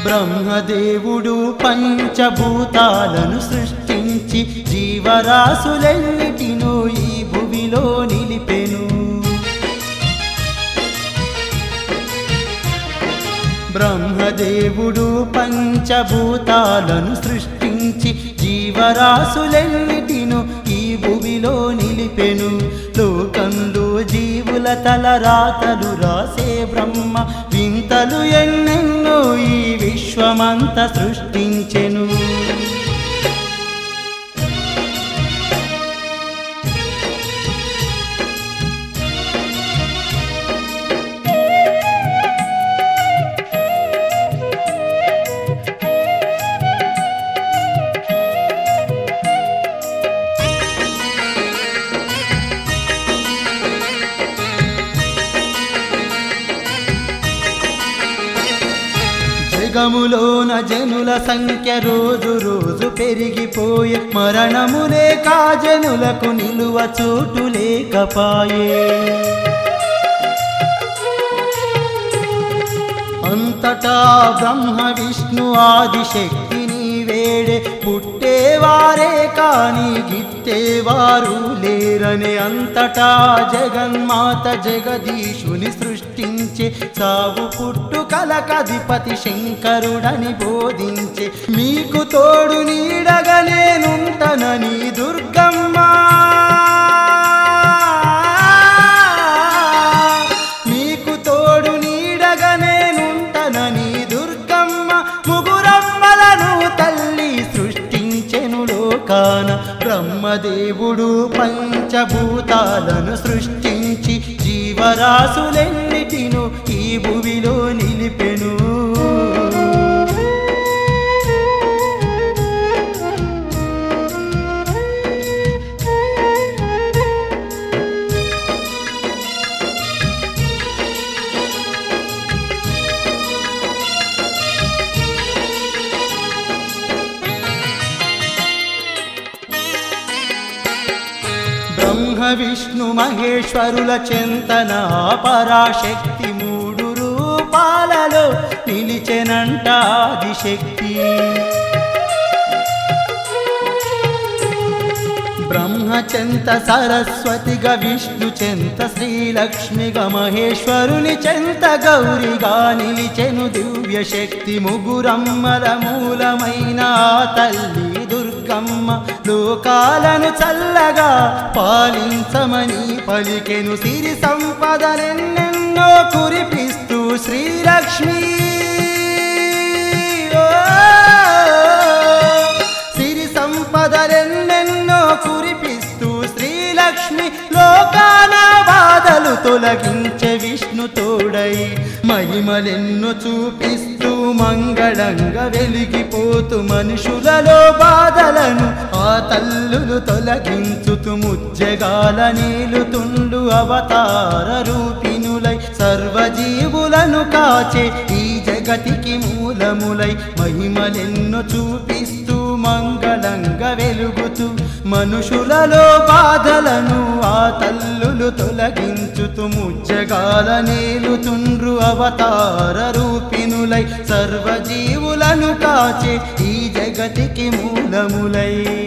బ్రహ్మదేవుడు పంచభూతాలను సృష్టించి జీవరాశులెన్నిటినో ఈ భువిలో నిలిపెను బ్రహ్మదేవుడు పంచభూతాలను సృష్టించి జీవరాశులెన్నిటిను ఈ భువిలో నిలిపెను లోకంలో జీవుల తల రాతలు రాసే బ్రహ్మ వింతలు ఎన్నెన్నో ఈ విశ్వమంత సృష్టించెను జగములోన జనుల సంఖ్య రోజు రోజు పెరిగిపోయే మరణము లేక జనులకు నిలువ చోటు లేకపాయే అంతటా బ్రహ్మ విష్ణు ఆదిశక్తిని వేడే పుట్టేవారే కాని గిట్టేవారు లేరనే అంతటా జగన్మాత జగదీశుని సృష్టించే సావు పుట్టు కలకధిపతి శంకరుడని బోధించే మీకు తోడు నీడగా నేనుంటనని దుర్గమ్మ మీకు తోడు నీడగా నేనుంటనని దుర్గమ్మ ముగురమ్మలను తల్లి సృష్టించెను లోకాన బ్రహ్మదేవుడు పంచభూతాలను సృష్టించి జీవరాశులెన్నిటిను ఈ భువిలో నిలిపెను బ్రహ్మ విష్ణు మహేశ్వరుల చింతన పరాశక్తి మూడు రూపాలలో నిలిచెనంట ఆదిశక్తి బ్రహ్మచెంత సరస్వతిగా విష్ణు చెంత శ్రీలక్ష్మిగా మహేశ్వరుని చెంత గౌరిగా నిలిచెను దివ్య శక్తి ముగురమ్మల మూలమైన ఆ తల్లి దుర్గమ్మ లోకాలను చల్లగా పాలించమని పలికెను సిరి సంపదలెన్నెన్నో కురిపిస్తూ శ్రీలక్ష్మి ఓ సిరి సంపదలెన్నెన్నో కురిపిస్తూ శ్రీలక్ష్మి లోకాన బాధలు తొలగించే విష్ణు తోడై మహిమలెన్నో చూపిస్తూ మంగళంగా వెలిగిపోతూ మనుషులలో బాధలను ఆ తల్లులు తొలగించుతూ ముజ్జగాల నీలుతుండు అవతార రూపినులై సర్వజీవులను కాచే ఈ జగతికి మూలములై మహిమలెన్నో చూపిస్తూ మంగళంగా వెలుగుతూ మనుషులలో బాధలను ఆ తల్లులు తొలగించుతూ ముజ్జగాల నేలుతుండ్రు అవతార రూపినులై సర్వజీవులను కాచే ఈ జగతికి మూలములై